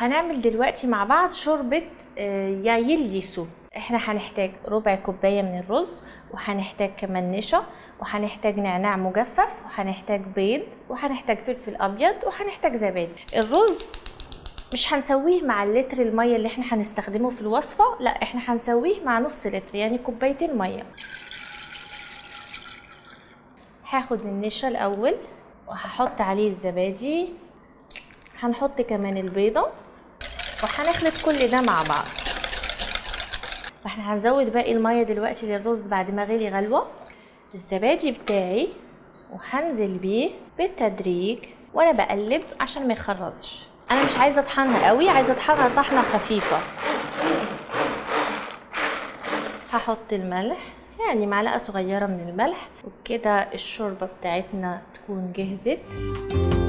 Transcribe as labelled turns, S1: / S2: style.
S1: هنعمل دلوقتي مع بعض شوربة آه، يا يلي سوب احنا هنحتاج ربع كوباية من الرز وهنحتاج كمان نشا وهنحتاج نعناع مجفف وهنحتاج بيض وهنحتاج فلفل ابيض وهنحتاج زبادي الرز مش هنسويه مع اللتر المية اللي احنا هنستخدمه في الوصفة لا احنا هنسويه مع نص لتر يعني كوبايتين مية هاخد النشا الاول وهحط عليه الزبادي هنحط كمان البيضة وهنخلط كل ده مع بعض فاحنا هنزود باقي المية دلوقتي للرز بعد ما غلي غلوة الزبادي بتاعي وهنزل بيه بالتدريج وانا بقلب عشان ما يخرزش انا مش عايزه اطحنها قوي عايزه اطحنها طحنه خفيفه هحط الملح يعني معلقه صغيره من الملح وبكده الشوربه بتاعتنا تكون جهزت